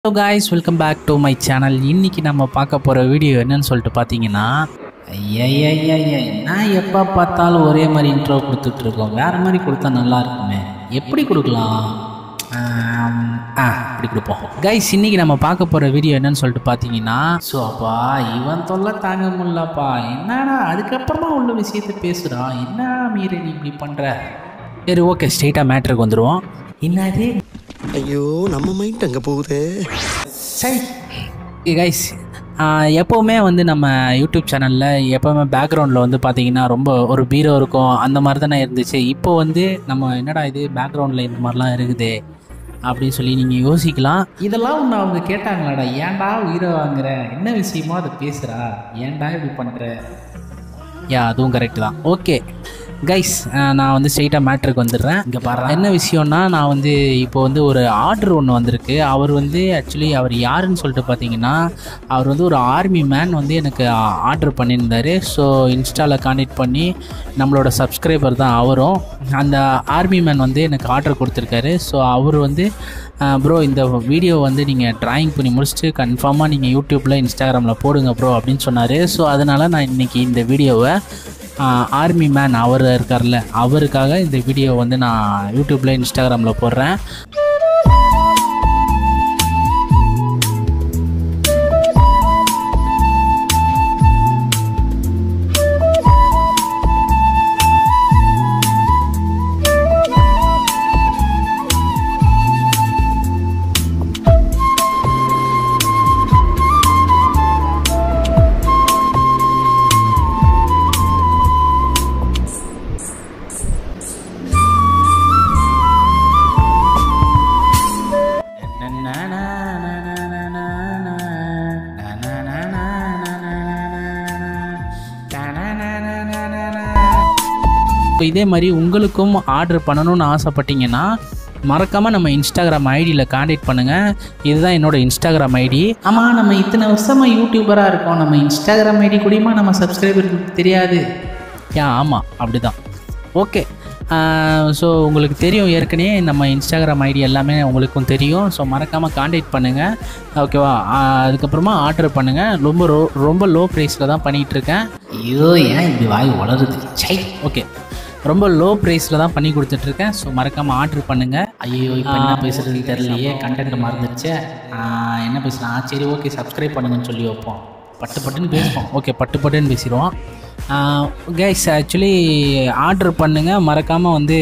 Hello guys welcome back to my channel இன்னைக்கு நம்ம பார்க்க போகிற வீடியோ என்னன்னு சொல்லிட்டு பார்த்தீங்கன்னா ஐயா நான் எப்போ பார்த்தாலும் ஒரே மாதிரி இன்ட்ரோ கொடுத்துட்டு இருக்கோம் வேறு மாதிரி கொடுத்தா நல்லா இருக்குமே எப்படி கொடுக்கலாம் ஆம், ஆ இப்படி கொடுப்போம் கைஸ் இன்னைக்கு நம்ம பார்க்க போகிற வீடியோ என்னன்னு சொல்லிட்டு பார்த்தீங்கன்னா ஸோ அப்பா இவன் தொல்லை தாங்க முடியலப்பா என்னடா அதுக்கப்புறமா உள்ள விஷயத்தை பேசுகிறான் என்ன மீறி நீ இப்படி பண்ணுற சரி ஓகே ஸ்ட்ரெயிட்டாக மேட்ருக்கு வந்துடுவோம் என்னது ஐயோ நம்ம மைண்ட் அங்க போகுதே சரி கைஸ் எப்போவுமே வந்து நம்ம யூடியூப் சேனலில் எப்போவுமே பேக்ரவுண்டில் வந்து பார்த்தீங்கன்னா ரொம்ப ஒரு பீரோ இருக்கும் அந்த மாதிரி தானே இருந்துச்சு இப்போ வந்து நம்ம என்னடா இது பேக்ரவுண்டில் இந்த மாதிரிலாம் இருக்குது அப்படின்னு சொல்லி நீங்கள் யோசிக்கலாம் இதெல்லாம் ஒன்று அவங்க கேட்டாங்களாடா ஏன்டா உயிரை வாங்குற என்ன விஷயமோ அதை பேசுகிறா ஏன்டா இப்படி பண்ணுற யா அதுவும் கரெக்ட் தான் ஓகே கைஸ் நான் வந்து ஸ்ட்ரெயிட்டாக மேட்ருக்கு வந்துடுறேன் இங்கே பாரு என்ன விஷயம்னா நான் வந்து இப்போ வந்து ஒரு ஆர்டர் ஒன்று வந்திருக்கு அவர் வந்து ஆக்சுவலி அவர் யாருன்னு சொல்லிட்டு பார்த்தீங்கன்னா அவர் வந்து ஒரு ஆர்மி மேன் வந்து எனக்கு ஆர்டர் பண்ணியிருந்தார் ஸோ இன்ஸ்டாவில் கான்டெக்ட் பண்ணி நம்மளோட சப்ஸ்கிரைபர் தான் அவரும் அந்த ஆர்மி மேன் வந்து எனக்கு ஆர்டர் கொடுத்துருக்காரு ஸோ அவர் வந்து ப்ரோ இந்த வீடியோ வந்து நீங்கள் ட்ராயிங் பண்ணி முடிச்சுட்டு கன்ஃபார்மாக நீங்கள் யூடியூப்பில் இன்ஸ்டாகிராமில் போடுங்க ப்ரோ அப்படின்னு சொன்னார் ஸோ அதனால் நான் இன்றைக்கி இந்த வீடியோவை ஆர்மி மேன் அவர் இருக்கார்ல அவருக்காக இந்த வீடியோ வந்து நான் யூடியூப்பில் இன்ஸ்டாகிராமில் போடுறேன் இப்போ இதே மாதிரி உங்களுக்கும் ஆர்டர் பண்ணணும்னு ஆசைப்பட்டீங்கன்னா மறக்காமல் நம்ம இன்ஸ்டாகிராம் ஐடியில் காண்டாக்ட் பண்ணுங்கள் இதுதான் என்னோட இன்ஸ்டாகிராம் ஐடி ஆமாம் நம்ம இத்தனை வருஷமாக யூடியூபராக இருக்கோம் நம்ம இன்ஸ்டாகிராம் ஐடி கூடயுமா நம்ம சப்ஸ்கிரைபருக்கு தெரியாது யா ஆமாம் அப்படி தான் ஓகே ஸோ உங்களுக்கு தெரியும் ஏற்கனவே நம்ம இன்ஸ்டாகிராம் ஐடி எல்லாமே உங்களுக்கும் தெரியும் ஸோ மறக்காமல் காண்டாக்ட் பண்ணுங்கள் ஓகேவா அதுக்கப்புறமா ஆர்டர் பண்ணுங்கள் ரொம்ப ரோ ரொம்ப லோ ப்ரைஸில் தான் பண்ணிகிட்ருக்கேன் ஐயோ ஏன் இப்படி வாய் வளருது சை ஓகே ரொம்ப லோ ப்ரைஸில் தான் பண்ணி கொடுத்துட்ருக்கேன் ஸோ மறக்காமல் ஆர்டர் பண்ணுங்கள் ஐயோ இப்போ என்ன பேசுகிறதுன்னு தெரியலையே கண்டென்ட் மறந்துடுச்சு ஆஹ் என்ன பேசுகிறேன் சரி ஓகே சப்ஸ்கிரைப் பண்ணுங்கன்னு சொல்லி வைப்போம் பட்டு பட்டுன்னு பேசுவோம் ஓகே பட்டு பட்டுன்னு பேசிடுவோம் கைஸ் ஆக்சுவலி ஆர்டர் பண்ணுங்கள் மறக்காமல் வந்து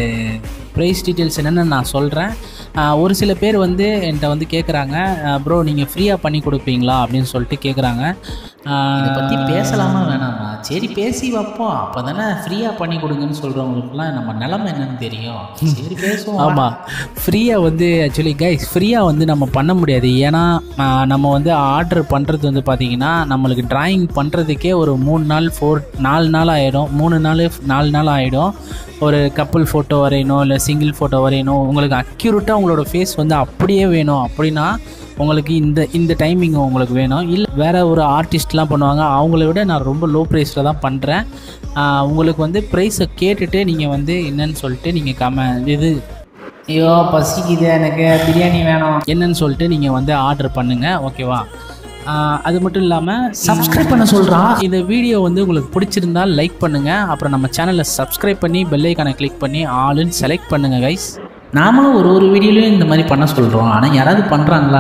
ப்ரைஸ் டீட்டெயில்ஸ் என்னென்னு நான் சொல்கிறேன் ஒரு சில பேர் வந்து என்கிட்ட வந்து கேட்குறாங்க ப்ரோ நீங்கள் ஃப்ரீயாக பண்ணி கொடுப்பீங்களா அப்படின்னு சொல்லிட்டு கேட்குறாங்க இதை பற்றி பேசலாமா வேணாமா சரி பேசி வைப்போம் அப்போ தானே ஃப்ரீயாக பண்ணி கொடுங்கன்னு சொல்கிறவங்களுக்குலாம் நம்ம நிலமை என்னன்னு தெரியும் சரி பேசுவோம் ஆமாம் ஃப்ரீயாக வந்து ஆக்சுவலி கைஸ் ஃப்ரீயாக வந்து நம்ம பண்ண முடியாது ஏன்னா ஆஹ், நம்ம வந்து ஆர்டர் பண்ணுறது வந்து பார்த்திங்கன்னா நம்மளுக்கு டிராயிங் பண்ணுறதுக்கே ஒரு மூணு நாள் ஃபோர் நாலு நாள் ஆகிடும் மூணு நாள் நாலு நாள் ஆகிடும் ஒரு கப்புள் ஃபோட்டோ வரையணும் இல்லை சிங்கிள் ஃபோட்டோ வரையணும் உங்களுக்கு அக்யூரேட்டாக உங்களோட ஃபேஸ் வந்து அப்படியே வேணும் அப்படின்னா உங்களுக்கு இந்த இந்த டைமிங் உங்களுக்கு வேணும் இல்லை வேறு ஒரு ஆர்டிஸ்ட்லாம் பண்ணுவாங்க அவங்கள விட நான் ரொம்ப லோ ப்ரைஸில் தான் பண்ணுறேன் உங்களுக்கு வந்து ப்ரைஸை கேட்டுட்டு நீங்கள் வந்து என்னன்னு சொல்லிட்டு நீங்கள் கம இது ஐயோ பசிக்குது எனக்கு பிரியாணி வேணும் என்னன்னு சொல்லிட்டு நீங்கள் வந்து ஆர்டர் பண்ணுங்கள் ஓகேவா ஆஹ் அது மட்டும் இல்லாமல் சப்ஸ்கிரைப் பண்ண சொல்கிறான் இந்த வீடியோ வந்து உங்களுக்கு பிடிச்சிருந்தால் லைக் பண்ணுங்கள் அப்புறம் நம்ம சேனலை சப்ஸ்கிரைப் பண்ணி பெல் ஐக்கானை கிளிக் பண்ணி ஆளுன்னு செலக்ட் பண்ணுங்கள் கைஸ் நாமளும் ஒரு ஒரு வீடியோலையும் இந்த மாதிரி பண்ண சொல்கிறோம் ஆனால் யாராவது பண்ணுறாங்களா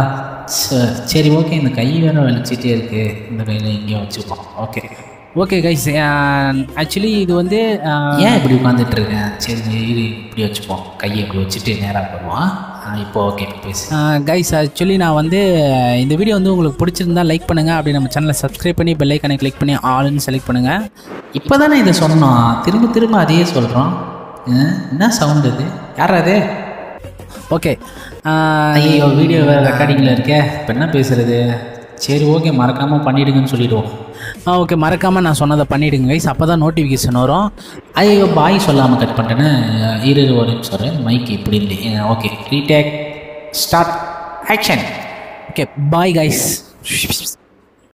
சரி ஓகே இந்த கை வேற வலிச்சிட்டே இருக்குது இந்த கையில் இங்கேயும் வச்சுப்போம் ஓகே ஓகே கைஸ் ஆக்சுவலி இது வந்து ஆஹ், ஏன் இப்படி உட்காந்துட்டு இருக்கேன் சரி இது இப்படி வச்சுப்போம் கையை இப்படி வச்சுட்டு நேராக போடுவான் இப்போ ஓகே பேசு கைஸ் ஆக்சுவலி நான் வந்து இந்த வீடியோ வந்து உங்களுக்கு பிடிச்சிருந்தா லைக் பண்ணுங்கள் அப்படி நம்ம சேனலை சப்ஸ்கிரைப் பண்ணி பெல் ஐக்கனை கிளிக் பண்ணி ஆளுன்னு செலக்ட் பண்ணுங்கள் இப்போ தானே இதை சொன்னோம் திரும்ப திரும்ப அதையே சொல்கிறோம் என்ன சவுண்ட் இது யார் அது ஓகே ஐயோ வீடியோ வேறு ரெக்கார்டிங்கில் இருக்கே இப்போ என்ன பேசுகிறது சரி ஓகே மறக்காமல் பண்ணிவிடுங்கன்னு சொல்லிடுவோம் ஆ ஓகே மறக்காமல் நான் சொன்னதை பண்ணிவிடுங்க கைஸ் அப்போ தான் நோட்டிஃபிகேஷன் வரும் ஐயோ பாய் சொல்லாமல் கட் பண்ணிட்டேன்னு இரு இரு ஒரு நிமிஷம் இரு. மைக் இப்படி இல்லை okay retake start action okay bye guys